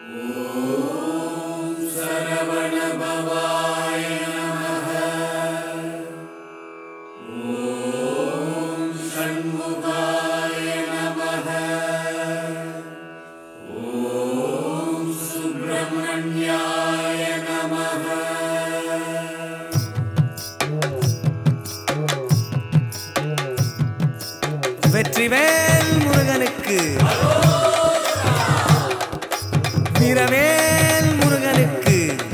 வெற்றிவேல் முருகனுக்கு வீரவேல் முருகனுக்கு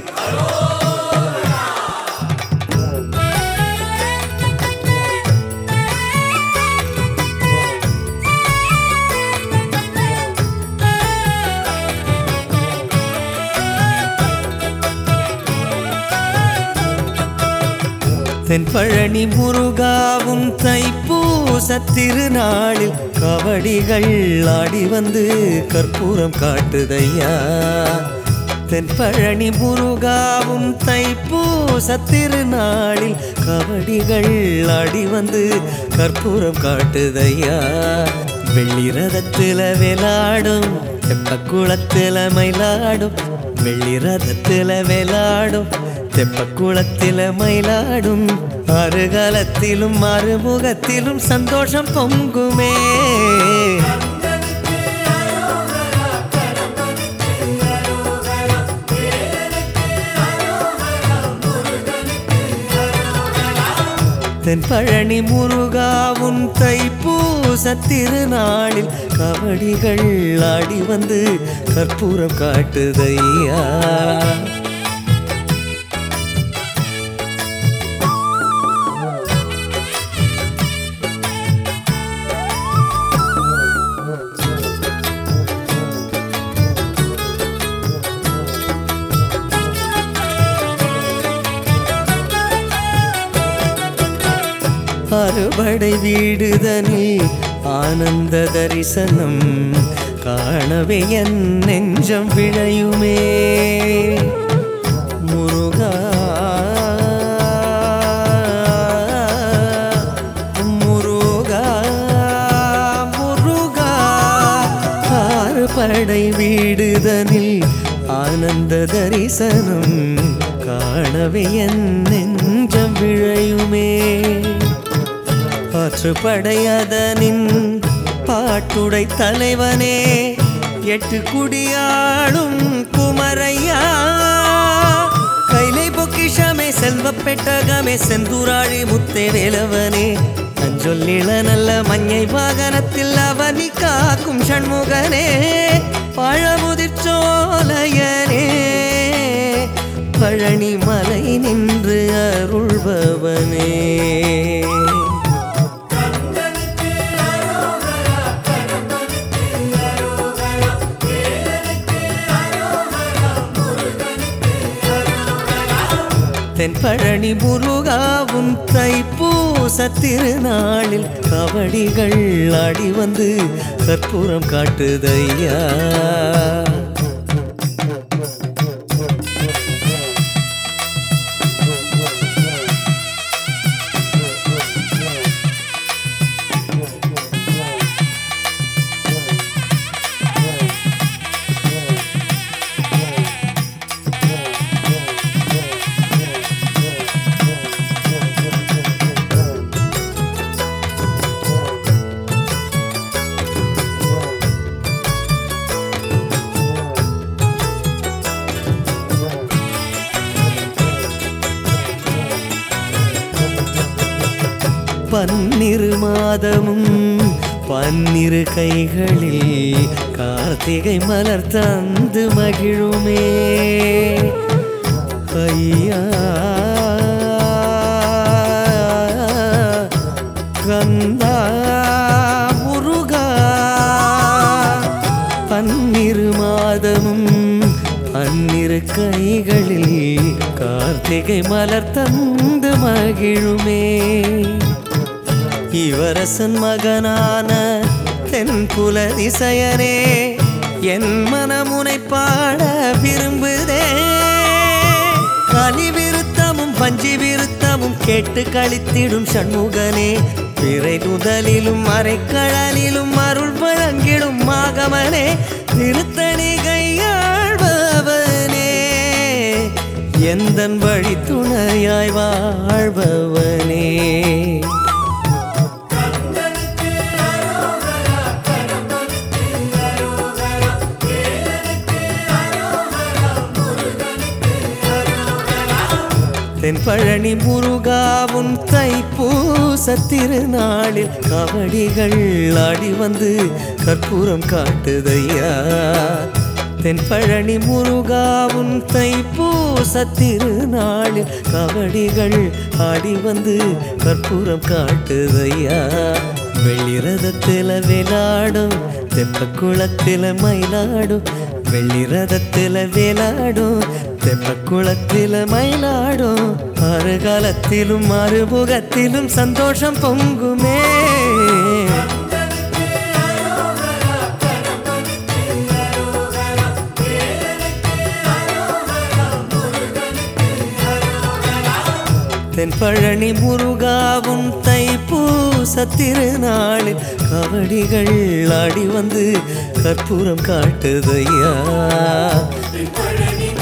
தென்பழனி முருகாவும் தைப்பூச திருநாளில் கவடிகள் ஆடி வந்து கற்பூரம் காட்டுதையா தென்பழனி முருகாவும் தைப்பூச திருநாளில் கவடிகள் ஆடி வந்து கற்பூரம் காட்டுதையா வெள்ளி ரதத்துல வேலாடும் தெப்பக்குளத்துல மயிலாடும் வெள்ளி ரதத்துல வேலாடும் தெப்பக்குளத்தில மயிலாடும் அருகலத்திலும் மறுமுகத்திலும் சந்தோஷம் பொங்குமே தென்பழனி முருகாவும் தைப்பூச திருநாளில் கபடிகள் ஆடி வந்து கற்பூரம் காட்டுதையா அறுபடை வீடுதனில் ஆனந்த தரிசனம் காணவே என் நெஞ்சம் விழையுமே முருகா முருகா முருகா ஆறுபடை வீடுதனில் ஆனந்த தரிசனம் காணவே என் நெஞ்சம் விழையுமே ஆற்றுப்படையதனின் பாட்டுடை தலைவனே எட்டு குடியாளும் குமரையா கைலை பொக்கிஷமே செல்வ பெட்டகமே செந்தூராழி முத்தே வேலவனே அஞ்சொல்லிள நல்ல மஞ்சை வாகனத்தில் அவனி காக்கும் ஷண்முகனே பழமுதிர் சோலையனே பழனி மலை நின்று அருள்பவனே தென்பழனி முருகாவும் தைப்பூச திருநாளில் கபடிகள் ஆடி வந்து கற்பூரம் காட்டுதையா பன்னிரு மாதமும் பன்னிரு கைகளில் கார்த்திகை மலர் தந்து மகிழுமே ஐயா கந்தா முருகா பன்னிரு மாதமும் பன்னிரு கைகளில் கார்த்திகை மலர் தந்து மகிழுமே இவரசன் மகனான தென்புல திசையனே என் மனமுனை பாட விரும்புதே கலி விருத்தமும் பஞ்சி விருத்தமும் கேட்டு கழித்திடும் சண்முகனே பிறை முதலிலும் மறைக்கடலிலும் அருள் வழங்கிடும் மாகமனே திருத்தணி கையாழ்வ எந்தன் வழி துணையாய் வாழ்பவனே தென்பழனி முருகாவும் தைப்பூச திருநாளில் கபடிகள் ஆடி வந்து கற்பூரம் காட்டுதையா தென்பழனி முருகாவும் தைப்பூச திருநாளில் கபடிகள் ஆடி வந்து கற்பூரம் காட்டுதையா வெள்ளிரதத்தில் விளாடும் தெப்ப குளத்தில் மயிலாடும் வெள்ளிரதத்தில் விளாடும் தெப்ப குளத்தில் மயிலாடும் மறுகாலத்திலும் மறுமுகத்திலும் சந்தோஷம் பொங்குமே தென்பழனி முருகாவும் தைப்பூச திருநாளில் கபடிகள் ஆடி வந்து கற்பூரம் காட்டுதையா பழனி